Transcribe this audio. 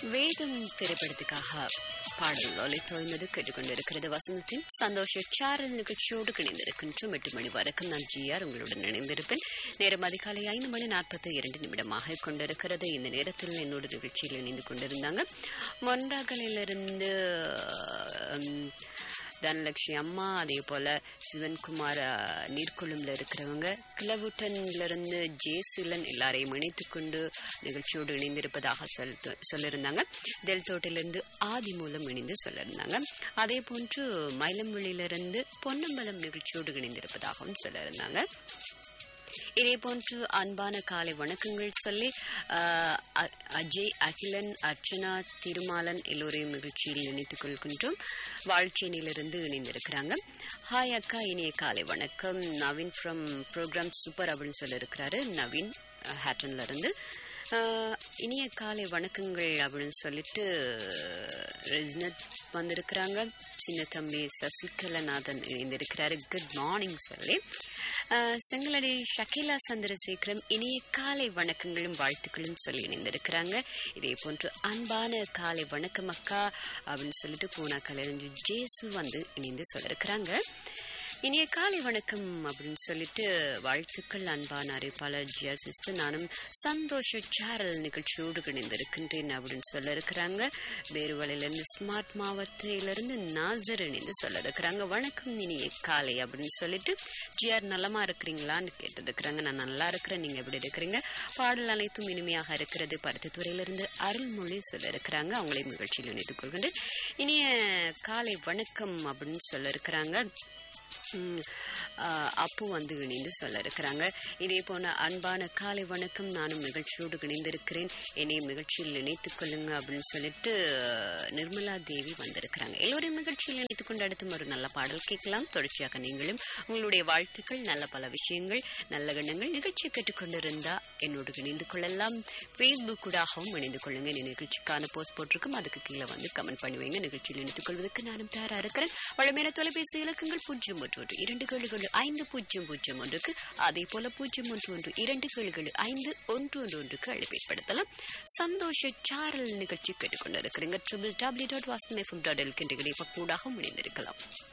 வேதம் திரைப்படத்துக்காக பாடல் ஒலித்தோய்ந்தது கேட்டுக்கொண்டிருக்கிறது வசந்தத்தின் சந்தோஷ சாரல் நிகழ்ச்சியோடு இணைந்திருக்கின்றோம் எட்டு மணி வரைக்கும் நான் ஜிஆர் உங்களுடன் இணைந்திருப்பேன் நேரம் அதிகாலை ஐந்து மணி நாற்பத்தி இரண்டு நிமிடமாக கொண்டிருக்கிறது இந்த நேரத்தில் என்னோட நிகழ்ச்சியில் இணைந்து கொண்டிருந்தாங்க மொன்றாகலிலிருந்து உம், தனலட்சுமி அம்மா அதே போல சிவன்குமார் அஹ், நீர்க்குழும்புல இருக்கிறவங்க கிளவுட்டன்ல இருந்து ஜேசிலன் எல்லாரையும் இணைத்து கொண்டு நிகழ்ச்சியோடு இணைந்திருப்பதாக சொல் சொல்லியிருந்தாங்க தெல்தோட்டிலிருந்து ஆதி மூலம் இணைந்து சொல்லியிருந்தாங்க அதே போன்று மயிலம்பள்ளியிலிருந்து பொன்னம்பலம் நிகழ்ச்சியோடு இணைந்திருப்பதாகவும் சொல்லியிருந்தாங்க இதே போன்று அன்பான காலை வணக்கங்கள் சொல்லி ஆஹ், அ- அஜய் அகிலன் அர்ச்சனா திருமாலன் எல்லோரையும் நிகழ்ச்சியில் இணைத்துக் கொள்கின்றோம் வாழ்ச்சேனியிலிருந்து இணைந்திருக்கிறாங்க ஹாய் அக்கா இனிய காலை வணக்கம் நவீன் ஃப்ரம் ப்ரோக்ராம் சூப்பர் அப்படின்னு சொல்லியிருக்கிறாரு நவீன் அஹ், ஹேட்டன்ல இருந்து ஆஹ், இனிய காலை வணக்கங்கள் அப்படின்னு சொல்லிட்டு ரெஜ்னத் வந்திருக்கிறாங்க சின்ன தம்பி சசிகலநாதன் இணைந்திருக்கிறாரு குட் மார்னிங் சொல்லி ஆஹ், செங்கலடி ஷகிலா சந்திரசேகரம் இனிய காலை வணக்கங்களும் வாழ்த்துக்களும் சொல்லி இணைந்திருக்கிறாங்க இதே போன்று அன்பான காலை வணக்கம் அக்கா அப்படின்னு சொல்லிட்டு பூனா கலைஞு ஜேசு வந்து இணைந்து சொல்லியிருக்கிறாங்க இனிய காலை வணக்கம் அப்படின்னு சொல்லிட்டு வாழ்த்துக்கள் அன்பான அறிவிப்பாளர் ஜியா சிஸ்டர் நானும் சந்தோஷ சேரல் நிகழ்ச்சியோடு இணைந்திருக்கின்றேன் அப்படின்னு சொல்ல இருக்கிறாங்க வேறுவலையிலிருந்து ஸ்மார்ட் மாவட்டத்திலிருந்து நாசர் இணைந்து சொல்ல இருக்கிறாங்க வணக்கம் இனிய காலை அப்படின்னு சொல்லிட்டு ஜிஆர் நலமா இருக்கிறீங்களான்னு கேட்டிருக்கிறாங்க நான் நல்லா இருக்கிறேன் நீங்க எப்படி இருக்கிறீங்க பாடல் அனைத்தும் இனிமையாக இருக்கிறது பருத்தித்துறையிலிருந்து அருள்மொழி சொல்ல இருக்கிறாங்க அவங்களையும் நிகழ்ச்சியில் இணைத்துக் கொள்கின்றேன் இனிய காலை வணக்கம் அப்படின்னு சொல்ல இருக்கிறாங்க ம், ஆ, அப்பு வந்து இணைந்து சொல்ல இருக்கிறாங்க இதே போன அன்பான காலை வணக்கம் நானும் நிகழ்ச்சியோடு இணைந்திருக்கிறேன் என்னையும் நிகழ்ச்சியில் இணைத்துக் கொள்ளுங்க அப்படின்னு சொல்லிட்டு நிர்மலா தேவி வந்திருக்கிறாங்க எல்லோரையும் நிகழ்ச்சியில் இணைத்துக் கொண்டு அடுத்தும் ஒரு நல்ல பாடல் கேட்கலாம் தொடர்ச்சியாக நீங்களும் உங்களுடைய வாழ்த்துக்கள் நல்ல பல விஷயங்கள் நல்ல எண்ணங்கள் நிகழ்ச்சியை கேட்டுக்கொண்டிருந்தா என்னோடு இணைந்து கொள்ளலாம் ஃபேஸ்புக் கூடாகவும் இணைந்து கொள்ளுங்க இந்த நிகழ்ச்சிக்கான போஸ்ட் போட்டிருக்கும் அதுக்கு கீழே வந்து கமெண்ட் பண்ணி வைங்க நிகழ்ச்சியில் இணைத்துக் கொள்வதற்கு நானும் தயாரா இருக்கிறேன் வளமையான தொலைபேசி இலக்கங்கள் பூஜ்ஜியம் ஒன்று ஒன்று இரண்டு ஏழு ஏழு ஐந்து பூஜ்ஜியம் பூஜ்ஜியம் ஒன்றுக்கு அதே போல பூஜ்ஜியம் ஒன்று ஒன்று இரண்டு ஏழு ஏழு ஐந்து ஒன்று ஒன்று ஒன்றுக்கு அழைப்பேற்படுத்தலாம் சந்தோஷ சாரல் நிகழ்ச்சி கேட்டுக்கொண்டிருக்கிறீங்க triple W dot Vasan FM dot L கின்ற இணைப்பு கூடாக இணைந்திருக்கலாம்